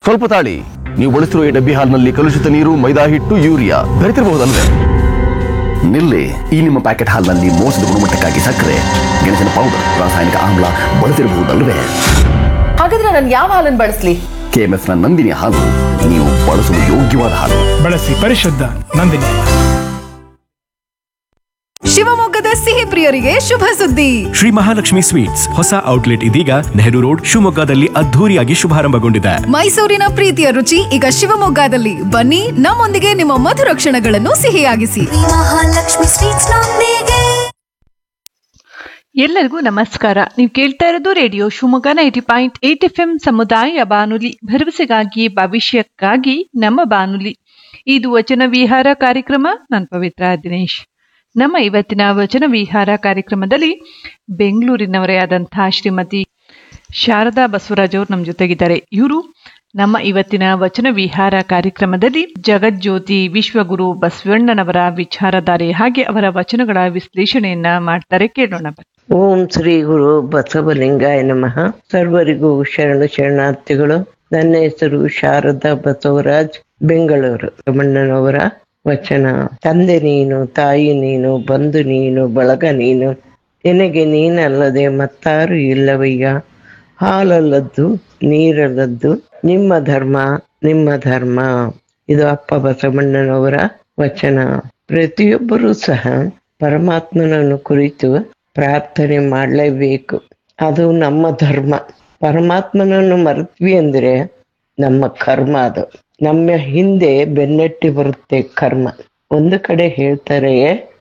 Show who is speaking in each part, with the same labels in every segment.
Speaker 1: ಸ್ವಲ್ಪ ತಾಳಿ ನೀವು ಬಳಸಿರುವ ಈ ಡಬ್ಬಿ ಹಾಲ್ನಲ್ಲಿ ಕಲುಷಿತ ನೀರು ಮೈದಾ ಹಿಟ್ಟು ಯೂರಿಯಾ ಬೆರೆತಿರಬಹುದಲ್ವೇ ನಿಲ್ಲಿ ಈ ನಿಮ್ಮ ಪ್ಯಾಕೆಟ್ ಹಾಲ್ನಲ್ಲಿ ಮೋಸದ ಗುಣಮಟ್ಟಕ್ಕಾಗಿ ಸಕ್ಕರೆ ಗೆಣಸಿನ ಪೌಡರ್ ರಾಸಾಯನಿಕ ಆಮ್ಲ ಬಳಸಿರಬಹುದಲ್ವೇ
Speaker 2: ಹಾಗಾದ್ರೆ ನಾನು ಯಾವ ಹಾಲನ್ನು ಬಳಸ್ಲಿ
Speaker 1: ಕೆಎಂಎಫ್ ನ ನಂದಿನಿ ಹಾಲು ನೀವು ಬಳಸುವ ಯೋಗ್ಯವಾದ ಹಾಲು
Speaker 3: ಬಳಸಿ ಪರಿಶುದ್ಧ ನಂದಿನಿ
Speaker 4: ಶಿವಮೊಗ್ಗದ ಸಿಹಿ ಪ್ರಿಯರಿಗೆ ಶುಭ ಸುದ್ದಿ
Speaker 5: ಶ್ರೀ ಮಹಾಲಕ್ಷ್ಮಿ ಸ್ವೀಟ್ಸ್ ಹೊಸ ಔಟ್ಲೆಟ್ ಇದೀಗ ನೆಹರು ರೋಡ್ ಶಿವಮೊಗ್ಗದಲ್ಲಿ ಅದ್ಧೂರಿಯಾಗಿ ಶುಭಾರಂಭಗೊಂಡಿದೆ
Speaker 4: ಮೈಸೂರಿನ ಪ್ರೀತಿಯ ರುಚಿ ಈಗ ಶಿವಮೊಗ್ಗದಲ್ಲಿ ಬನ್ನಿ ನಮ್ಮೊಂದಿಗೆ ನಿಮ್ಮ ಮಧುರ ಕ್ಷಣಗಳನ್ನು ಸಿಹಿಯಾಗಿಸಿ
Speaker 6: ಮಹಾಲಕ್ಷ್ಮಿ ಸ್ವೀಟ್ಸ್ ನೊಂದಿಗೆ
Speaker 7: ಎಲ್ಲರಿಗೂ ನಮಸ್ಕಾರ ನೀವು ಕೇಳ್ತಾ ಇರೋದು radio Shivamogga ninety point eight F M ಸಮುದಾಯ ಬಾನುಲಿ ಭರವಸೆಗಾಗಿ ಭವಿಷ್ಯಕ್ಕಾಗಿ ನಮ್ಮ ಬಾನುಲಿ ಇದು ವಚನ ವಿಹಾರ ಕಾರ್ಯಕ್ರಮ ನಾನು ಪವಿತ್ರ ದಿನೇಶ್ ನಮ್ಮ ಇವತ್ತಿನ ವಚನ ವಿಹಾರ ಕಾರ್ಯಕ್ರಮದಲ್ಲಿ ಬೆಂಗಳೂರಿನವರೇ ಆದಂತಹ ಶ್ರೀಮತಿ ಶಾರದಾ ಬಸವರಾಜ್ ಅವರು ನಮ್ಮ ಜೊತೆಗಿದ್ದಾರೆ ಇವರು ನಮ್ಮ ಇವತ್ತಿನ ವಚನ ವಿಹಾರ ಕಾರ್ಯಕ್ರಮದಲ್ಲಿ ಜಗಜ್ಯೋತಿ ವಿಶ್ವಗುರು ಬಸವಣ್ಣನವರ ವಿಚಾರಧಾರೆ ಹಾಗೆ ಅವರ ವಚನಗಳ ವಿಶ್ಲೇಷಣೆಯನ್ನ ಮಾಡ್ತಾರೆ ಕೇಳೋಣ ಬನ್ನಿ.
Speaker 8: ಓಂ ಶ್ರೀ ಗುರು ಬಸವಲಿಂಗಾಯ ನಮಃ ಸರ್ವರಿಗೂ ಶರಣು ಶರಣಾರ್ಥಿಗಳು ನನ್ನ ಹೆಸರು ಶಾರದಾ ಬಸವರಾಜ್ ಬೆಂಗಳೂರು ರಮಣ್ಣನವರ ವಚನ ತಂದೆ ನೀನು ತಾಯಿ ನೀನು ಬಂಧು ನೀನು ಬಳಗ ನೀನು ನಿನಗೆ ನೀನಲ್ಲದೆ ಮತ್ತಾರು ಇಲ್ಲವಯ್ಯ ಹಾಲಲ್ಲದ್ದು ನೀರಲ್ಲದ್ದು ನಿಮ್ಮ ಧರ್ಮ ನಿಮ್ಮ ಧರ್ಮ ಇದು ಅಪ್ಪ ಬಸವಣ್ಣನವರ ವಚನ ಪ್ರತಿಯೊಬ್ಬರೂ ಸಹ ಪರಮಾತ್ಮನನ್ನು ಕುರಿತು ಪ್ರಾರ್ಥನೆ ಮಾಡಲೇಬೇಕು ಅದು ನಮ್ಮ ಧರ್ಮ ಪರಮಾತ್ಮನನ್ನು ಮರೆತ್ವಿ ಅಂದ್ರೆ ನಮ್ಮ ಕರ್ಮ ಅದು ನಮ್ಮ ಹಿಂದೆ ಬೆನ್ನಟ್ಟಿ ಬರುತ್ತೆ ಕರ್ಮ ಒಂದು ಕಡೆ ಹೇಳ್ತಾರೆ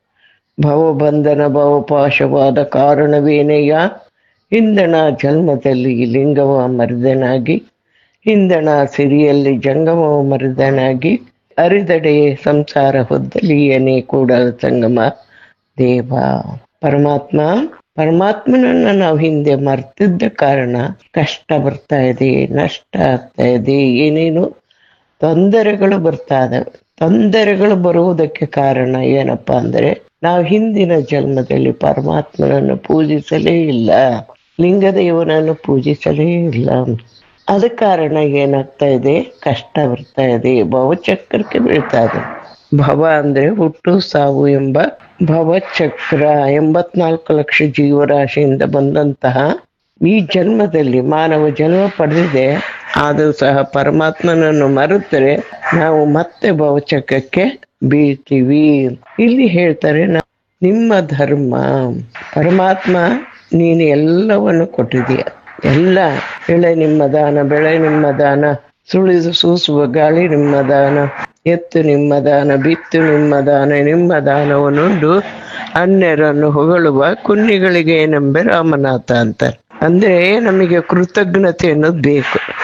Speaker 8: ಭವಬಂಧನ ಭವಪಾಶವಾದ ಕಾರಣವೇನೆಯ ಇಂದಣ ಜನ್ಮದಲ್ಲಿ ಲಿಂಗವ ಮರಿದನಾಗಿ ಇಂದಣ ಸಿರಿಯಲ್ಲಿ ಜಂಗಮವ ಮರಿದನಾಗಿ ಅರಿದಡೆ ಸಂಸಾರ ಹೊದ್ದಲಿಯನೇ ಕೂಡ ಸಂಗಮ ದೇವ ಪರಮಾತ್ಮ ಪರಮಾತ್ಮನನ್ನ ನಾವು ಹಿಂದೆ ಮರ್ತಿದ್ದ ಕಾರಣ ಕಷ್ಟ ಬರ್ತಾ ಇದೆ ನಷ್ಟ ಆಗ್ತಾ ಇದೆ ಏನೇನು ತೊಂದರೆಗಳು ಬರ್ತಾ ಇದಾವೆ ತೊಂದರೆಗಳು ಬರುವುದಕ್ಕೆ ಕಾರಣ ಏನಪ್ಪಾ ಅಂದ್ರೆ ನಾವು ಹಿಂದಿನ ಜನ್ಮದಲ್ಲಿ ಪರಮಾತ್ಮನನ್ನು ಪೂಜಿಸಲೇ ಇಲ್ಲ ಲಿಂಗದೇವನನ್ನು ಪೂಜಿಸಲೇ ಇಲ್ಲ ಅದ ಕಾರಣ ಏನಾಗ್ತಾ ಇದೆ ಕಷ್ಟ ಬರ್ತಾ ಇದೆ ಭವಚಕ್ರಕ್ಕೆ ಬೀಳ್ತಾ ಇದೆ ಭವ ಅಂದ್ರೆ ಹುಟ್ಟು ಸಾವು ಎಂಬ ಭವಚಕ್ರ ಎಂಬತ್ನಾಲ್ಕು ಲಕ್ಷ ಜೀವರಾಶಿಯಿಂದ ಬಂದಂತಹ ಈ ಜನ್ಮದಲ್ಲಿ ಮಾನವ ಜನ್ಮ ಪಡೆದಿದೆ ಆದರೂ ಸಹ ಪರಮಾತ್ಮನನ್ನು ಮರೆತರೆ ನಾವು ಮತ್ತೆ ಭವಚಕ್ರಕ್ಕೆ ಬೀಳ್ತೀವಿ ಇಲ್ಲಿ ಹೇಳ್ತಾರೆ ನಾ- ನಿಮ್ಮ ಧರ್ಮ ಪರಮಾತ್ಮ ನೀನು ಎಲ್ಲವನ್ನು ಕೊಟ್ಟಿದೀಯ ಎಲ್ಲ ಬೆಳೆ ನಿಮ್ಮ ದಾನ ಬೆಳೆ ನಿಮ್ಮ ದಾನ ಸುಳಿದು ಸೂಸುವ ಗಾಳಿ ನಿಮ್ಮ ದಾನ ಎತ್ತು ನಿಮ್ಮ ದಾನ ಬಿತ್ತು ನಿಮ್ಮ ದಾನ ನಿಮ್ಮ ದಾನವನ್ನುಂಡು ಅನ್ಯರನ್ನು ಹೊಗಳುವ ಕುನ್ನಿಗಳಿಗೆ ಏನೆಂಬೆ ರಾಮನಾಥ ಅಂತಾರೆ ಅಂದ್ರೆ ನಮಗೆ ಕೃತಜ್ಞತೆ ಅನ್ನೋದು ಬೇಕು